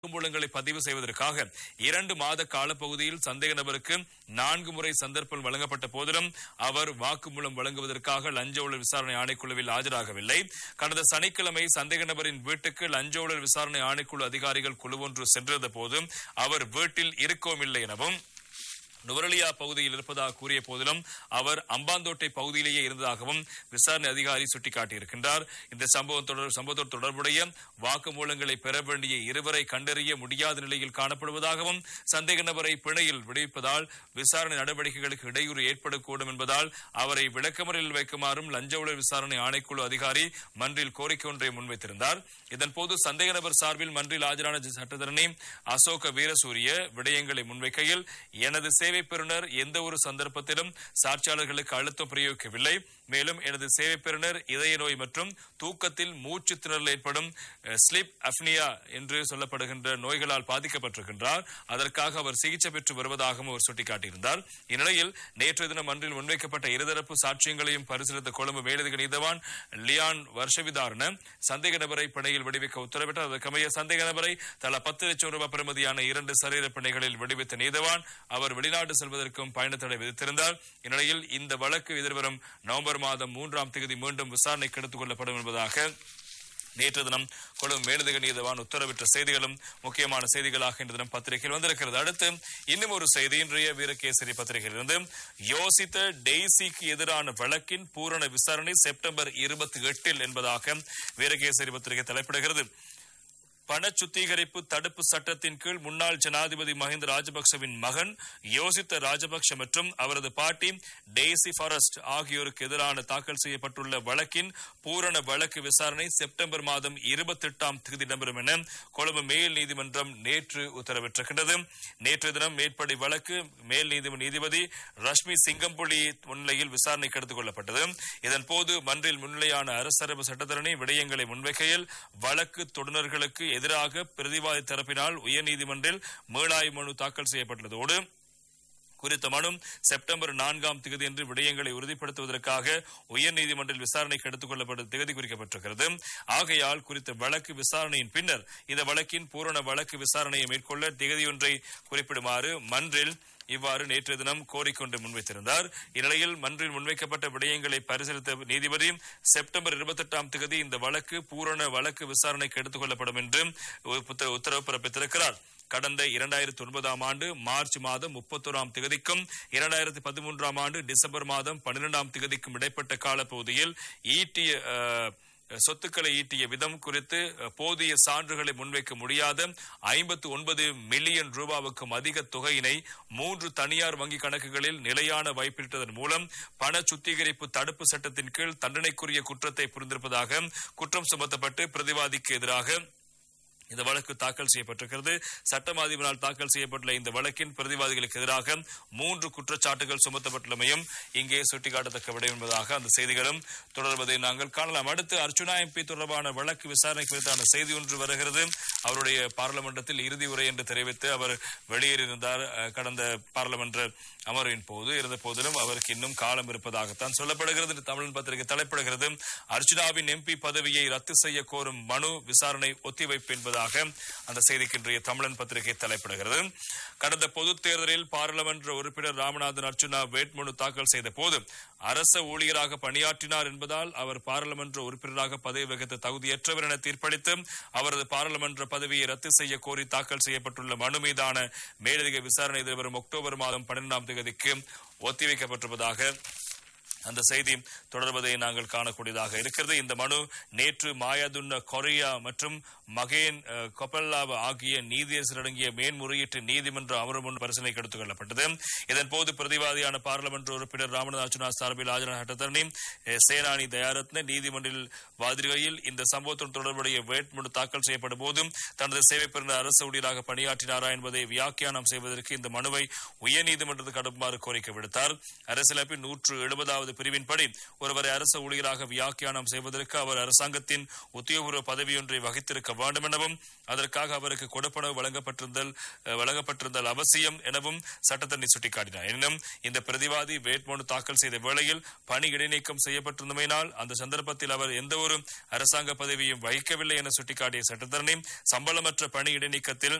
வாக்குமூலங்களை பதிவு செய்வதற்காக இரண்டு மாத காலப்பகுதியில் சந்தேக நபருக்கு நான்கு முறை சந்தர்ப்பம் வழங்கப்பட்ட போதிலும் அவர் வாக்குமூலம் வழங்குவதற்காக லஞ்ச ஊழல் விசாரணை ஆணைக்குழுவில் ஆஜராகவில்லை கடந்த சனிக்கிழமை சந்தேக நபரின் வீட்டுக்கு லஞ்ச ஊழல் விசாரணை ஆணைக்குழு அதிகாரிகள் குழு ஒன்று சென்றிருந்த போது அவர் வீட்டில் இருக்கவும் இல்லை எனவும் நுவரலியா பகுதியில் இருப்பதாக கூறிய போதிலும் அவர் அம்பாந்தோட்டை பகுதியிலேயே இருந்ததாகவும் விசாரணை அதிகாரி சுட்டிக்காட்டியிருக்கின்றார் இந்த சம்பவம் தொடர் சம்பவத்தோடு தொடர்புடைய வாக்குமூலங்களை பெற வேண்டிய இருவரை கண்டறிய முடியாத நிலையில் காணப்படுவதாகவும் சந்தேக நபரை பிணையில் விடுவிப்பதால் விசாரணை நடவடிக்கைகளுக்கு இடையூறு ஏற்படக்கூடும் என்பதால் அவரை விளக்கமறையில் வைக்குமாறும் லஞ்ச ஊழல் விசாரணை ஆணைக்குழு அதிகாரி மன்றில் கோரிக்கை ஒன்றை முன்வைத்திருந்தார் இதன்போது சந்தேக நபர் சார்பில் மன்றில் ஆஜரான சட்டத்தரணி அசோக வீரசூரிய விடயங்களை முன்வைக்கையில் எனது சேவை பெறுநர் எந்த ஒரு சந்தர்ப்பத்திலும் சாட்சியாளர்களுக்கு அழுத்தம் பிரயோகிக்கவில்லை மேலும் எனது சேவை பெறுநர் இதய நோய் மற்றும் தூக்கத்தில் மூச்சு திணறல் ஏற்படும் ஸ்லிப் அப்னியா என்று சொல்லப்படுகின்ற நோய்களால் பாதிக்கப்பட்டிருக்கின்றார் அதற்காக அவர் சிகிச்சை பெற்று வருவதாகவும் அவர் சுட்டிக்காட்டியிருந்தார் இந்நிலையில் நேற்று தினம் மன்றில் முன்வைக்கப்பட்ட இருதரப்பு சாட்சியங்களையும் பரிசீலித்த கொழும்பு மேலதிக நீதவான் லியான் வருஷவிதாரண சந்தேக நபரை பிணையில் விடுவிக்க உத்தரவிட்டார் அதற்கமைய சந்தேக நபரை தலா பத்து லட்சம் ரூபாய் பெறுமதியான இரண்டு சரீர பிணைகளில் விடுவித்த நீதவான் அவர் வெளிநாடு செல்வதற்கும் பயண தடை விதித்திருந்தார் இந்நிலையில் இந்த வழக்கு எதிர்வரும் நவம்பர் மாதம் மூன்றாம் தேதி மீண்டும் விசாரணைக்கு எடுத்துக் கொள்ளப்படும் என்பதாக நேற்று தினம் கொழும்பு மேலதிக நீதவான் உத்தரவிட்ட செய்திகளும் முக்கியமான செய்திகளாக இன்று தினம் பத்திரிகையில் வந்திருக்கிறது அடுத்து இன்னும் ஒரு செய்தி இன்றைய வீரகேசரி பத்திரிகையிலிருந்து யோசித்த டெய்சிக்கு எதிரான வழக்கின் பூரண விசாரணை செப்டம்பர் இருபத்தி எட்டில் என்பதாக வீரகேசரி பத்திரிகை தலைப்பிடுகிறது பண சுத்திகரிப்பு தடுப்பு சட்டத்தின் கீழ் முன்னாள் ஜனாதிபதி மஹிந்த ராஜபக்சவின் மகன் யோசித்த ராஜபக்ஷ மற்றும் அவரது பாட்டி டெய்சி ஃபாரஸ்ட் ஆகியோருக்கு எதிரான தாக்கல் செய்யப்பட்டுள்ள வழக்கின் பூரண வழக்கு விசாரணை செப்டம்பர் மாதம் இருபத்தி எட்டாம் தேதி இடம்பெறும் என கொழும்பு மேல் நீதிமன்றம் நேற்று உத்தரவிட்டிருக்கின்றது நேற்று தினம் மேற்படி வழக்கு மேல் நீதிமன்ற நீதிபதி ரஷ்மி சிங்கம்புலி முன்னிலையில் விசாரணைக்கு எடுத்துக் கொள்ளப்பட்டது இதன்போது மன்றில் முன்னிலையான அரசரப்பு சட்டத்தரணி விடயங்களை முன்வைக்கையில் வழக்கு தொடுநர்களுக்கு எதிராக பிரதிவாதி தரப்பினால் உயர்நீதிமன்றில் மீளாய்வு மனு தாக்கல் செய்யப்பட்டுள்ளதோடு குறித்த மனு செப்டம்பர் நான்காம் தேதி என்று விடயங்களை உறுதிப்படுத்துவதற்காக உயர்நீதிமன்றில் விசாரணைக்கு எடுத்துக் கொள்ளப்பட்ட தேதி குறிக்கப்பட்டிருக்கிறது ஆகையால் குறித்த வழக்கு விசாரணையின் பின்னர் இந்த வழக்கின் பூரண வழக்கு விசாரணையை மேற்கொள்ள தேதியொன்றை குறிப்பிடுமாறு மன்றில் இவ்வாறு நேற்று தினம் கோரிக்கொண்டு முன்வைத்திருந்தார் இந்நிலையில் மன்றில் முன்வைக்கப்பட்ட விடயங்களை பரிசீலித்த நீதிபதி செப்டம்பர் இருபத்தி எட்டாம் தேதி இந்த வழக்கு பூரண வழக்கு விசாரணைக்கு எடுத்துக் கொள்ளப்படும் என்று உத்தரவு பிறப்பித்திருக்கிறார் கடந்த இரண்டாயிரத்தி ஒன்பதாம் ஆண்டு மார்ச் மாதம் முப்பத்தோராம் தேதிக்கும் இரண்டாயிரத்தி பதிமூன்றாம் ஆண்டு டிசம்பர் மாதம் பன்னிரெண்டாம் தேதிக்கும் இடைப்பட்ட காலப்பகுதியில் ஈட்டிய சொத்துக்களை ஈட்டிய விதம் குறித்து போதிய சான்றுகளை முன்வைக்க முடியாத ஐம்பத்து ஒன்பது மில்லியன் ரூபாவுக்கும் அதிக தொகையினை மூன்று தனியார் வங்கி கணக்குகளில் நிலையான வைப்பிட்டதன் மூலம் பண சுத்திகரிப்பு தடுப்பு சட்டத்தின் கீழ் தண்டனைக்குரிய குற்றத்தை புரிந்திருப்பதாக குற்றம் சுமத்தப்பட்டு பிரதிவாதிக்கு எதிராக இந்த வழக்கு தாக்கல் செய்யப்பட்டிருக்கிறது சட்டம் அதிபரால் தாக்கல் செய்யப்பட்டுள்ள இந்த வழக்கின் பிரதிவாதிகளுக்கு எதிராக மூன்று குற்றச்சாட்டுகள் சுமத்தப்பட்டுள்ளமையும் இங்கே சுட்டிக்காட்டத்தக்க விட என்பதாக அந்த செய்திகளும் தொடர்வதை நாங்கள் காணலாம் அடுத்து அர்ச்சுனா எம்பி தொடர்பான வழக்கு விசாரணை குறித்தான செய்தி ஒன்று வருகிறது அவருடைய பாராளுமன்றத்தில் இறுதி உரை என்று தெரிவித்து அவர் வெளியேறியிருந்தார் கடந்த பாராளுமன்ற அமர்வின் போது இருந்த போதிலும் அவருக்கு இன்னும் காலம் இருப்பதாகத்தான் சொல்லப்படுகிறது தமிழன் பத்திரிகை தலைப்படுகிறது அர்ச்சுனாவின் எம்பி பதவியை ரத்து செய்ய கோரும் மனு விசாரணை ஒத்திவைப்பு என்பதாக அந்த செய்திக்கு இன்றைய தமிழன் பத்திரிகை தலைப்படுகிறது கடந்த பொதுத் தேர்தலில் பாராளுமன்ற உறுப்பினர் ராமநாதன் அர்ச்சுனா வேட்புமனு தாக்கல் செய்த போது அரச ஊழியராக பணியாற்றினார் என்பதால் அவர் பாராளுமன்ற உறுப்பினராக பதவி வகித்த தகுதியற்றவர் என தீர்ப்பளித்து அவரது பாராளுமன்ற பதவியை ரத்து செய்ய கோரி தாக்கல் செய்யப்பட்டுள்ள மனு மீதான மேலதிக விசாரணை எதிர்வரும் அக்டோபர் மாதம் பன்னிரெண்டாம் தேதிக்கு ஒத்திவைக்கப்பட்டிருப்பதாக அந்த செய்தி தொடர்வதை நாங்கள் காணக்கூடியதாக இருக்கிறது இந்த மனு நேற்று மாயாதுன்ன கொரியா மற்றும் மகேன் கொப்பல்லாவ ஆகிய நீதியரசர் அடங்கிய மேன்முறையீட்டு நீதிமன்ற அமர்வு முன் பரிசீலனைக்கு எடுத்துக் கொள்ளப்பட்டது இதன்போது பிரதிவாதியான பாராளுமன்ற உறுப்பினர் ராமநாதச்சுனா சார்பில் ஆஜரான சட்டத்தரணி சேனானி தயாரத்ன நீதிமன்றில் வாதிரிகையில் இந்த சம்பவத்துடன் தொடர்புடைய வேட்புமனு தாக்கல் செய்யப்படும் போதும் தனது சேவை பெறும் அரசு ஊழியராக பணியாற்றினாரா என்பதை வியாக்கியானம் செய்வதற்கு இந்த மனுவை உயர்நீதிமன்றத்துக்கு அனுப்புமாறு கோரிக்கை விடுத்தார் அரசியலமைப்பின் நூற்று எழுபதாவது பிரிவின்படி ஒருவரை அரசு ஊழியராக வியாக்கியானம் செய்வதற்கு அவர் அரசாங்கத்தின் உத்தியோகபூர்வ பதவியொன்றை வகித்திருக்க வேண்டும் எனவும் அதற்காக அவருக்கு கொடுப்பனவு வழங்கப்பட்டிருந்தல் அஹ், வழங்கப்பட்டிருந்தல் அவசியம் எனவும் சட்டத்தரணி சுட்டிக்காட்டினார் எனினும் இந்த பிரதிவாதி வேட்புமனு தாக்கல் செய்த வேளையில் பணி இடைநீக்கம் செய்யப்பட்டிருந்தமையினால் அந்த சந்தர்ப்பத்தில் அவர் எந்த ஒரு அரசாங்க பதவியும் வகிக்கவில்லை என சுட்டிக்காட்டிய சட்டத்தரணி சம்பளமற்ற பணி இடைநீக்கத்தில்